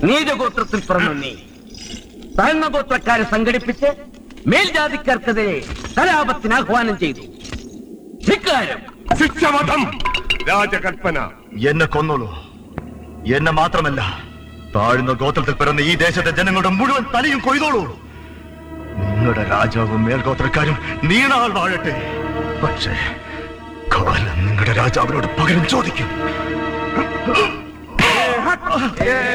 നീചഗോത്രത്തിൽ പിറന്നു നീ താഴ്ന്ന ഗോത്രക്കാരെ സംഘടിപ്പിച്ച് മേൽജാതിക്കാർക്കെതിരെ കലാപത്തിന് ആഹ്വാനം ചെയ്തു ധിക്കാരം ശിക്ഷവധം രാജകൽപ്പന എന്നെ കൊന്നോളൂ എന്നെ മാത്രമല്ല താഴ്ന്ന ഗോത്രത്തിൽ പിറന്ന ഈ ദേശത്തെ ജനങ്ങളുടെ മുഴുവൻ തലയും കൊയ്തോളൂ നിങ്ങളുടെ രാജാവും മേൽഗോത്രക്കാരും നീണാൾ വാഴട്ടെ പക്ഷേ കാലം നിങ്ങളുടെ രാജാവിനോട് പകരം ചോദിക്കും ഏ